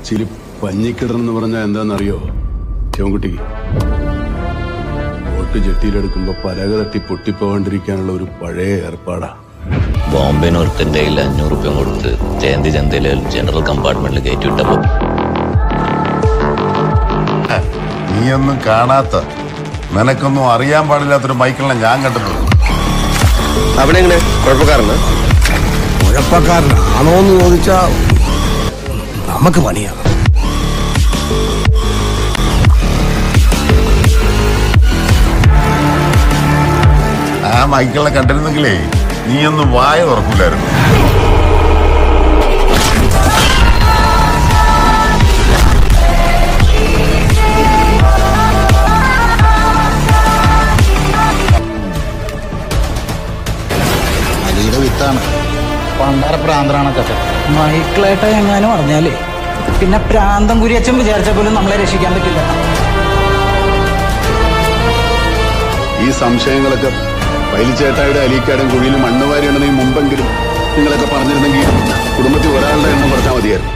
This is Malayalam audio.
കൊച്ചിയിൽ പഞ്ഞിക്കിടണം എന്ന് പറഞ്ഞാൽ എന്താണെന്നറിയോ ശിവൻകുട്ടി വോട്ട് ജെട്ടിയിലെടുക്കുമ്പോ പലക തട്ടി പൊട്ടിപ്പോകാണ്ടിരിക്കാനുള്ള ഒരു പഴയ ഏർപ്പാടാ ബോംബെന്ന് ഒരുത്തന്റെ കയ്യിൽ അഞ്ഞൂറ് റുപ്യ കൊടുത്ത് ജയന്തി ചന്തയിലെ ജനറൽ കമ്പാർട്ട്മെന്റിൽ കയറ്റി വിട്ടപ്പോ നീയൊന്നും കാണാത്ത നിനക്കൊന്നും അറിയാൻ പാടില്ലാത്തൊരു മൈക്കിളിനെ ഞാൻ കണ്ടിട്ടുണ്ട് അവനെങ്ങനെ കുഴപ്പക്കാരന് കുഴപ്പക്കാരനാണോ എന്ന് ചോദിച്ചാ നമുക്ക് പണിയാണ് ആ മൈക്കിളിനെ കണ്ടിരുന്നെങ്കിലേ നീയൊന്നും വായ തുറക്കൂലായിരുന്നു അലിയുടെ വിത്താണ് പണ്ടാര പ്രാന്തരാണ് കഥ മൈക്കിളേട്ട എങ്ങാനും അറിഞ്ഞാലേ പിന്നെ പ്രാന്തം കുരിയച്ചൻ വിചാരിച്ച പോലും നമ്മളെ രക്ഷിക്കാൻ പറ്റില്ല ഈ സംശയങ്ങളൊക്കെ പൈലിച്ചേട്ടായുടെ അലിക്കാടും കുഴിയിൽ മണ്ണ് വാരി ഇടുന്നതിന് മുമ്പെങ്കിലും നിങ്ങളൊക്കെ പറഞ്ഞിരുന്നെങ്കിൽ കുടുംബത്തിൽ ഒരാളുടെ എണ്ണം പറഞ്ഞാൽ മതിയായിരുന്നു